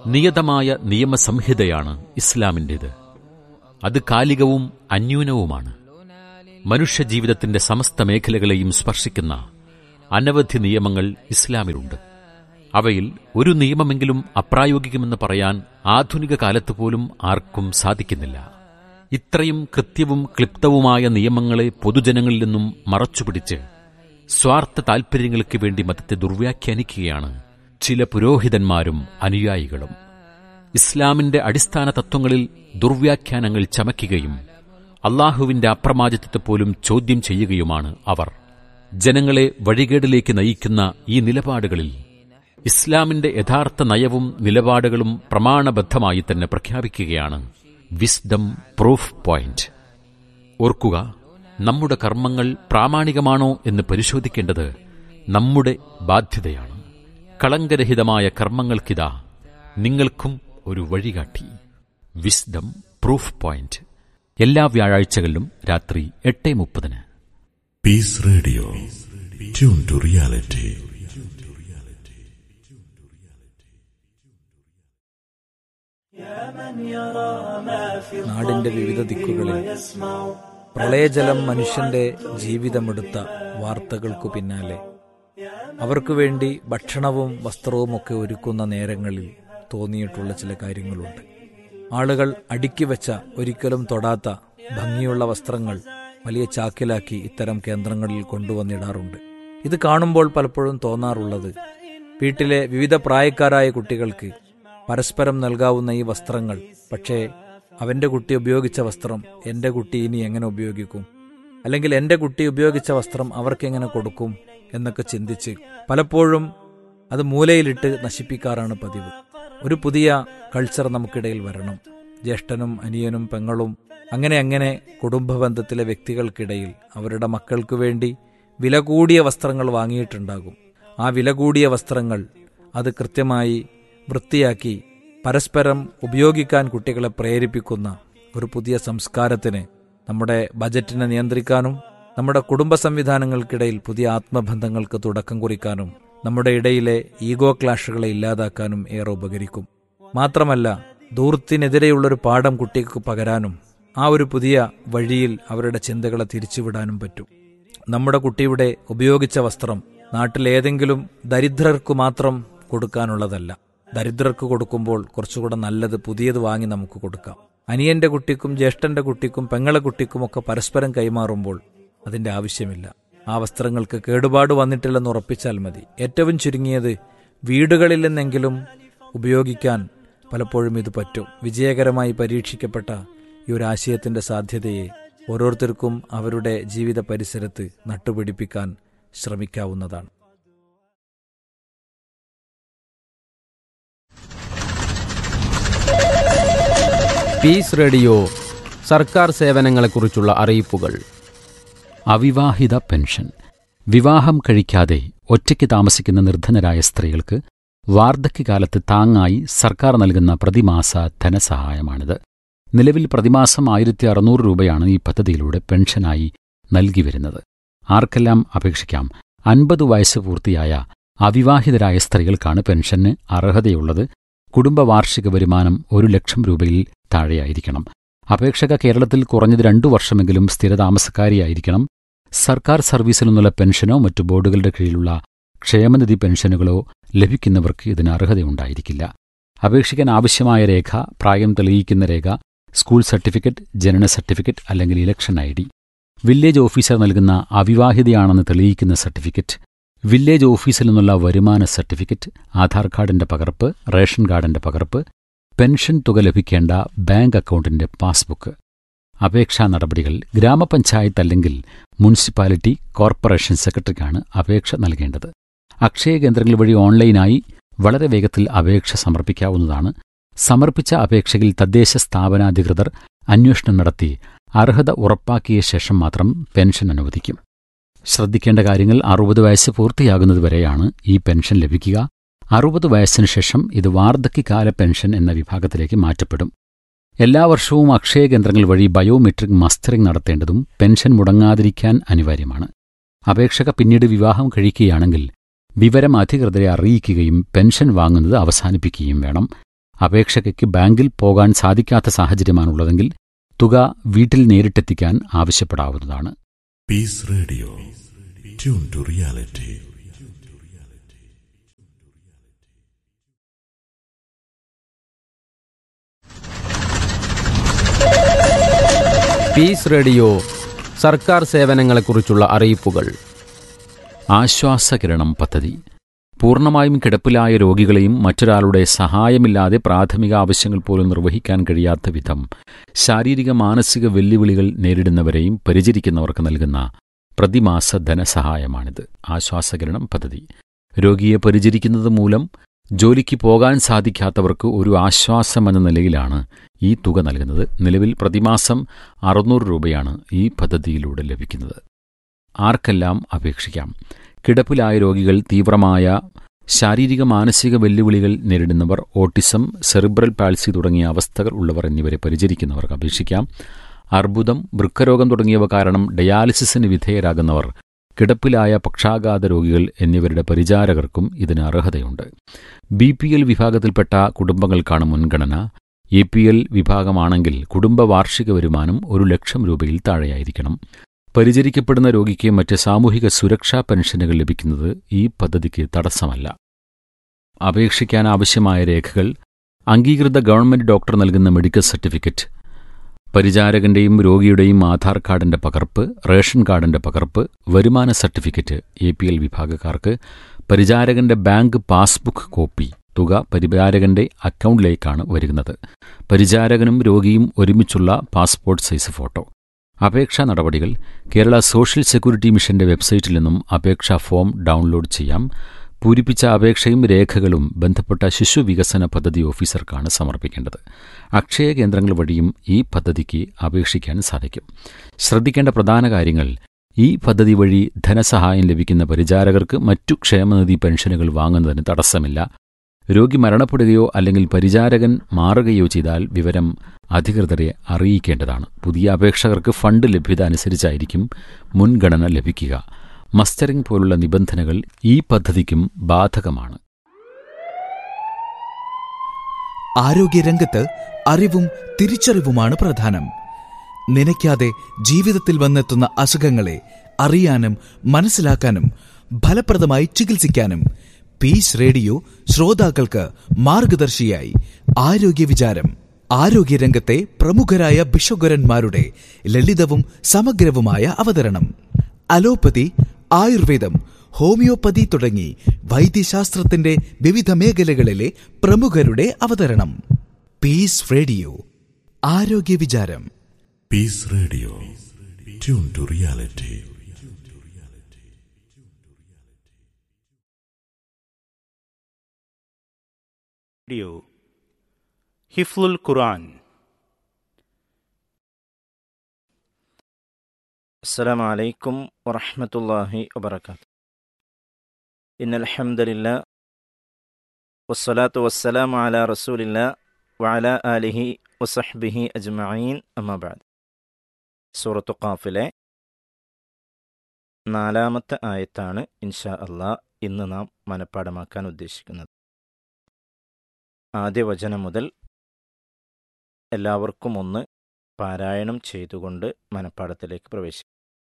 നിയതമായ നിയമസംഹിതയാണ് ഇസ്ലാമിൻ്റേത് അത് കാലികവും അന്യൂനവുമാണ് മനുഷ്യജീവിതത്തിന്റെ സമസ്ത മേഖലകളെയും സ്പർശിക്കുന്ന അനവധി നിയമങ്ങൾ ഇസ്ലാമിലുണ്ട് അവയിൽ ഒരു നിയമമെങ്കിലും അപ്രായോഗികമെന്ന് പറയാൻ ആധുനിക കാലത്ത് പോലും ആർക്കും സാധിക്കുന്നില്ല ഇത്രയും കൃത്യവും ക്ലിപ്തവുമായ നിയമങ്ങളെ പൊതുജനങ്ങളിൽ നിന്നും മറച്ചുപിടിച്ച് സ്വാർത്ഥ താൽപര്യങ്ങൾക്ക് വേണ്ടി മതത്തെ ദുർവ്യാഖ്യാനിക്കുകയാണ് ചില പുരോഹിതന്മാരും അനുയായികളും ഇസ്ലാമിന്റെ അടിസ്ഥാന തത്വങ്ങളിൽ ദുർവ്യാഖ്യാനങ്ങൾ ചമയ്ക്കുകയും അള്ളാഹുവിന്റെ അപ്രമാദിത്വത്തെ പോലും ചോദ്യം ചെയ്യുകയുമാണ് അവർ ജനങ്ങളെ വഴികേടിലേക്ക് നയിക്കുന്ന ഈ നിലപാടുകളിൽ ഇസ്ലാമിന്റെ യഥാർത്ഥ നയവും നിലപാടുകളും പ്രമാണബദ്ധമായി തന്നെ പ്രഖ്യാപിക്കുകയാണ് വിസ്ഡം പ്രൂഫ് പോയിന്റ് ഓർക്കുക നമ്മുടെ കർമ്മങ്ങൾ പ്രാമാണികമാണോ എന്ന് പരിശോധിക്കേണ്ടത് നമ്മുടെ ബാധ്യതയാണ് കളങ്കരഹിതമായ കർമ്മങ്ങൾക്കിതാ നിങ്ങൾക്കും ഒരു വഴികാട്ടി വിസ്ഡം പ്രൂഫ് പോയിന്റ് എല്ലാ വ്യാഴാഴ്ചകളിലും രാത്രി എട്ട് മുപ്പതിന് peace radio tune to reality നാടിന്റെ വിവിധ ദിക്കുകളിൽ പ്രളയജലം മനുഷ്യന്റെ ജീവിതമെടുത്ത വാർത്തകൾക്കു പിന്നാലെ അവർക്കു വേണ്ടി ഭക്ഷണവും വസ്ത്രവും ഒക്കെ ഒരുക്കുന്ന നേരങ്ങളിൽ തോന്നിയിട്ടുള്ള ചില കാര്യങ്ങളുണ്ട് ആളുകൾ അടുക്കി വെച്ച ഒരിക്കലും തൊടാത്ത ഭംഗിയുള്ള വസ്ത്രങ്ങൾ വലിയ ചാക്കിലാക്കി ഇത്തരം കേന്ദ്രങ്ങളിൽ കൊണ്ടുവന്നിടാറുണ്ട് ഇത് കാണുമ്പോൾ പലപ്പോഴും തോന്നാറുള്ളത് വീട്ടിലെ വിവിധ പ്രായക്കാരായ കുട്ടികൾക്ക് പരസ്പരം നൽകാവുന്ന ഈ വസ്ത്രങ്ങൾ പക്ഷേ അവന്റെ കുട്ടി ഉപയോഗിച്ച വസ്ത്രം എന്റെ കുട്ടി ഇനി എങ്ങനെ ഉപയോഗിക്കും അല്ലെങ്കിൽ എന്റെ കുട്ടി ഉപയോഗിച്ച വസ്ത്രം അവർക്കെങ്ങനെ കൊടുക്കും എന്നൊക്കെ ചിന്തിച്ച് പലപ്പോഴും അത് മൂലയിലിട്ട് നശിപ്പിക്കാറാണ് പതിവ് ഒരു പുതിയ കൾച്ചർ നമുക്കിടയിൽ വരണം ജ്യേഷ്ഠനും അനിയനും പെങ്ങളും അങ്ങനെ അങ്ങനെ കുടുംബ ബന്ധത്തിലെ വ്യക്തികൾക്കിടയിൽ അവരുടെ മക്കൾക്ക് വേണ്ടി വില കൂടിയ വസ്ത്രങ്ങൾ വാങ്ങിയിട്ടുണ്ടാകും ആ വില കൂടിയ വസ്ത്രങ്ങൾ അത് കൃത്യമായി വൃത്തിയാക്കി പരസ്പരം ഉപയോഗിക്കാൻ കുട്ടികളെ പ്രേരിപ്പിക്കുന്ന ഒരു പുതിയ സംസ്കാരത്തിന് നമ്മുടെ ബജറ്റിനെ നിയന്ത്രിക്കാനും നമ്മുടെ കുടുംബ സംവിധാനങ്ങൾക്കിടയിൽ പുതിയ ആത്മബന്ധങ്ങൾക്ക് തുടക്കം കുറിക്കാനും നമ്മുടെ ഇടയിലെ ഈഗോ ക്ലാഷുകളെ ഇല്ലാതാക്കാനും ഏറെ ഉപകരിക്കും മാത്രമല്ല ദൂർത്തിനെതിരെയുള്ളൊരു പാഠം കുട്ടിക്ക് പകരാനും ആ ഒരു പുതിയ വഴിയിൽ അവരുടെ ചിന്തകളെ തിരിച്ചുവിടാനും പറ്റും നമ്മുടെ കുട്ടിയുടെ ഉപയോഗിച്ച വസ്ത്രം നാട്ടിലേതെങ്കിലും ദരിദ്രർക്ക് മാത്രം കൊടുക്കാനുള്ളതല്ല ദരിദ്രർക്ക് കൊടുക്കുമ്പോൾ കുറച്ചുകൂടെ നല്ലത് പുതിയത് വാങ്ങി നമുക്ക് കൊടുക്കാം അനിയന്റെ കുട്ടിക്കും ജ്യേഷ്ഠന്റെ കുട്ടിക്കും പെങ്ങളെ കുട്ടിക്കുമൊക്കെ പരസ്പരം കൈമാറുമ്പോൾ അതിന്റെ ആവശ്യമില്ല ആ വസ്ത്രങ്ങൾക്ക് കേടുപാട് വന്നിട്ടില്ലെന്ന് ഉറപ്പിച്ചാൽ മതി ഏറ്റവും ചുരുങ്ങിയത് വീടുകളിൽ നിന്നെങ്കിലും ഉപയോഗിക്കാൻ പലപ്പോഴും ഇത് പറ്റും വിജയകരമായി പരീക്ഷിക്കപ്പെട്ട ഈ ഒരു ആശയത്തിന്റെ സാധ്യതയെ ഓരോരുത്തർക്കും അവരുടെ ജീവിത പരിസരത്ത് നട്ടുപിടിപ്പിക്കാൻ ശ്രമിക്കാവുന്നതാണ് പീസ് റേഡിയോ സർക്കാർ സേവനങ്ങളെക്കുറിച്ചുള്ള അറിയിപ്പുകൾ അവിവാഹിത പെൻഷൻ വിവാഹം കഴിക്കാതെ ഒറ്റയ്ക്ക് താമസിക്കുന്ന നിർധനരായ സ്ത്രീകൾക്ക് വാർദ്ധക്യകാലത്ത് താങ്ങായി സർക്കാർ നൽകുന്ന പ്രതിമാസ ധനസഹായമാണിത് നിലവിൽ പ്രതിമാസം ആയിരത്തി അറുന്നൂറ് രൂപയാണ് ഈ പദ്ധതിയിലൂടെ പെൻഷനായി നൽകി വരുന്നത് ആർക്കെല്ലാം അപേക്ഷിക്കാം അൻപത് വയസ്സ് പൂർത്തിയായ അവിവാഹിതരായ സ്ത്രീകൾക്കാണ് പെൻഷന് അർഹതയുള്ളത് കുടുംബ വാർഷിക വരുമാനം ഒരു ലക്ഷം രൂപയിൽ താഴെയായിരിക്കണം അപേക്ഷക കേരളത്തിൽ കുറഞ്ഞത് രണ്ടു വർഷമെങ്കിലും സ്ഥിരതാമസക്കാരിയായിരിക്കണം സർക്കാർ സർവീസിൽ നിന്നുള്ള പെൻഷനോ മറ്റു ബോർഡുകളുടെ കീഴിലുള്ള ക്ഷേമനിധി പെൻഷനുകളോ ലഭിക്കുന്നവർക്ക് ഇതിന് അർഹതയുണ്ടായിരിക്കില്ല അപേക്ഷിക്കാൻ ആവശ്യമായ രേഖ പ്രായം തെളിയിക്കുന്ന രേഖ സ്കൂൾ സർട്ടിഫിക്കറ്റ് ജനന സർട്ടിഫിക്കറ്റ് അല്ലെങ്കിൽ election I D village officer നൽകുന്ന അവിവാഹിതയാണെന്ന് തെളിയിക്കുന്ന സർട്ടിഫിക്കറ്റ് വില്ലേജ് ഓഫീസിൽ നിന്നുള്ള വരുമാന സർട്ടിഫിക്കറ്റ് ആധാർ കാർഡിന്റെ പകർപ്പ് റേഷൻ കാർഡിന്റെ പകർപ്പ് പെൻഷൻ തുക ലഭിക്കേണ്ട ബാങ്ക് അക്കൗണ്ടിന്റെ പാസ്ബുക്ക് അപേക്ഷാ നടപടികൾ ഗ്രാമപഞ്ചായത്ത് അല്ലെങ്കിൽ മുനിസിപ്പാലിറ്റി കോർപ്പറേഷൻ സെക്രട്ടറിക്കാണ് അപേക്ഷ നൽകേണ്ടത് അക്ഷയ കേന്ദ്രങ്ങൾ വഴി ഓൺലൈനായി വളരെ വേഗത്തിൽ അപേക്ഷ സമർപ്പിക്കാവുന്നതാണ് സമർപ്പിച്ച അപേക്ഷയിൽ തദ്ദേശ സ്ഥാപനാധികൃതർ അന്വേഷണം നടത്തി അർഹത ഉറപ്പാക്കിയ ശേഷം മാത്രം പെൻഷൻ അനുവദിക്കും ശ്രദ്ധിക്കേണ്ട കാര്യങ്ങൾ അറുപത് വയസ്സ് പൂർത്തിയാകുന്നതുവരെയാണ് ഈ പെൻഷൻ ലഭിക്കുക അറുപത് വയസ്സിനു ശേഷം ഇത് വാർദ്ധക്യകാല പെൻഷൻ എന്ന വിഭാഗത്തിലേക്ക് മാറ്റപ്പെടും എല്ലാ വർഷവും അക്ഷയ കേന്ദ്രങ്ങൾ വഴി ബയോമെട്രിക് മസ്റ്ററിംഗ് നടത്തേണ്ടതും പെൻഷൻ മുടങ്ങാതിരിക്കാൻ അനിവാര്യമാണ് അപേക്ഷക പിന്നീട് വിവാഹം കഴിക്കുകയാണെങ്കിൽ വിവരം അധികൃതരെ അറിയിക്കുകയും പെൻഷൻ വാങ്ങുന്നത് അവസാനിപ്പിക്കുകയും വേണം അപേക്ഷകയ്ക്ക് ബാങ്കിൽ പോകാൻ സാധിക്കാത്ത സാഹചര്യമാണുള്ളതെങ്കിൽ തുക വീട്ടിൽ നേരിട്ടെത്തിക്കാൻ ആവശ്യപ്പെടാവുന്നതാണ് Peace Radio. Tune to reality. Peace radio സർക്കാർ സേവനങ്ങളെക്കുറിച്ചുള്ള അറിയിപ്പുകൾ ആശ്വാസകിരണം പദ്ധതി പൂർണ്ണമായും കിടപ്പിലായ രോഗികളെയും മറ്റൊരാളുടെ സഹായമില്ലാതെ പ്രാഥമിക ആവശ്യങ്ങൾ പോലും നിർവഹിക്കാൻ കഴിയാത്ത വിധം ശാരീരിക മാനസിക വെല്ലുവിളികൾ നേരിടുന്നവരെയും പരിചരിക്കുന്നവർക്ക് നൽകുന്ന പ്രതിമാസ ധനസഹായമാണിത് ആശ്വാസകിരണം പദ്ധതി രോഗിയെ പരിചരിക്കുന്നത് മൂലം ജോലിക്ക് പോകാൻ സാധിക്കാത്തവർക്ക് ഒരു ആശ്വാസമെന്ന നിലയിലാണ് ഈ തുക നൽകുന്നത് നിലവിൽ പ്രതിമാസം അറുന്നൂറ് രൂപയാണ് ഈ പദ്ധതിയിലൂടെ ലഭിക്കുന്നത് ആർക്കെല്ലാം അപേക്ഷിക്കാം കിടപ്പിലായ രോഗികൾ തീവ്രമായ ശാരീരിക മാനസിക വെല്ലുവിളികൾ നേരിടുന്നവർ ഓട്ടിസം സെറിബ്രൽ പാൾസി തുടങ്ങിയ അവസ്ഥകൾ ഉള്ളവർ എന്നിവരെ പരിചരിക്കുന്നവർക്ക് അപേക്ഷിക്കാം അർബുദം വൃക്കരോഗം തുടങ്ങിയവ കാരണം ഡയാലിസിസിന് വിധേയരാകുന്നവർ കിടപ്പിലായ പക്ഷാഘാത രോഗികൾ എന്നിവരുടെ പരിചാരകർക്കും ഇതിന് അർഹതയുണ്ട് ബി പി എൽ വിഭാഗത്തിൽപ്പെട്ട കുടുംബങ്ങൾക്കാണ് മുൻഗണന എ പി എൽ വിഭാഗമാണെങ്കിൽ കുടുംബ വാർഷിക വരുമാനം ഒരു ലക്ഷം രൂപയിൽ താഴെയായിരിക്കണം പരിചരിക്കപ്പെടുന്ന രോഗിക്ക് മറ്റ് സാമൂഹിക സുരക്ഷാ പെൻഷനുകൾ ലഭിക്കുന്നത് ഈ പദ്ധതിക്ക് തടസ്സമല്ല അപേക്ഷിക്കാൻ ആവശ്യമായ രേഖകൾ അംഗീകൃത ഗവൺമെന്റ് ഡോക്ടർ നൽകുന്ന മെഡിക്കൽ സർട്ടിഫിക്കറ്റ് പരിചാരകന്റെയും രോഗിയുടെയും ആധാർ കാർഡിന്റെ പകർപ്പ് റേഷൻ കാർഡിന്റെ പകർപ്പ് വരുമാന സർട്ടിഫിക്കറ്റ് എ പി എൽ വിഭാഗക്കാർക്ക് പരിചാരകന്റെ ബാങ്ക് പാസ്ബുക്ക് കോപ്പി തുക പരിചാരകന്റെ അക്കൗണ്ടിലേക്കാണ് വരുന്നത് പരിചാരകനും രോഗിയും ഒരുമിച്ചുള്ള പാസ്പോർട്ട് സൈസ് ഫോട്ടോ അപേക്ഷാ നടപടികൾ കേരള സോഷ്യൽ സെക്യൂരിറ്റി മിഷന്റെ വെബ്സൈറ്റിൽ നിന്നും അപേക്ഷാ ഫോം ഡൗൺലോഡ് ചെയ്യാം പൂരിപ്പിച്ച അപേക്ഷയും രേഖകളും ബന്ധപ്പെട്ട ശിശു വികസന പദ്ധതി ഓഫീസർക്കാണ് സമർപ്പിക്കേണ്ടത് അക്ഷയ കേന്ദ്രങ്ങൾ വഴിയും ഈ പദ്ധതിക്ക് അപേക്ഷിക്കാൻ സാധിക്കും ശ്രദ്ധിക്കേണ്ട പ്രധാന കാര്യങ്ങൾ ഈ പദ്ധതി വഴി ധനസഹായം ലഭിക്കുന്ന പരിചാരകർക്ക് മറ്റു ക്ഷേമനിധി പെൻഷനുകൾ വാങ്ങുന്നതിന് തടസ്സമില്ല രോഗി മരണപ്പെടുകയോ അല്ലെങ്കിൽ പരിചാരകൻ മാറുകയോ ചെയ്താൽ വിവരം അധികൃതരെ അറിയിക്കേണ്ടതാണ് പുതിയ അപേക്ഷകർക്ക് ഫണ്ട് ലഭ്യത അനുസരിച്ചായിരിക്കും മുൻഗണന ലഭിക്കുക മസ്റ്ററിംഗ് പോലുള്ള നിബന്ധനകൾ ഈ പദ്ധതിക്കും ബാധകമാണ് ആരോഗ്യരംഗത്ത് അറിവും തിരിച്ചറിവുമാണ് പ്രധാനം നനയ്ക്കാതെ ജീവിതത്തിൽ വന്നെത്തുന്ന അസുഖങ്ങളെ അറിയാനും മനസ്സിലാക്കാനും ഫലപ്രദമായി ചികിത്സിക്കാനും പീസ് റേഡിയോ ശ്രോതാക്കൾക്ക് മാർഗദർശിയായി ആരോഗ്യ വിചാരം ആരോഗ്യരംഗത്തെ പ്രമുഖരായ ബിഷഗുരന്മാരുടെ ലളിതവും സമഗ്രവുമായ അവതരണം അലോപ്പതി ആയുർവേദം ഹോമിയോപ്പതി തുടങ്ങി വൈദ്യശാസ്ത്രത്തിന്റെ വിവിധ മേഖലകളിലെ പ്രമുഖരുടെ അവതരണം പീസ് റേഡിയോ ആരോഗ്യ വിചാരം Peace Radio. Tune to reality. Radio Hifzul Quran السلام عليكم ورحمة الله وبركاته إن الحمد لله والصلاة والسلام على رسول الله وعلى آله وصحبه أجمعين أما بعد സൂറത്തു ഖാഫിലെ നാലാമത്തെ ആയത്താണ് ഇൻഷാ അള്ളാ ഇന്ന് നാം മനഃപ്പാടമാക്കാൻ ഉദ്ദേശിക്കുന്നത് ആദ്യ വചനം മുതൽ എല്ലാവർക്കും ഒന്ന് പാരായണം ചെയ്തുകൊണ്ട് മനഃപ്പാടത്തിലേക്ക് പ്രവേശിക്കും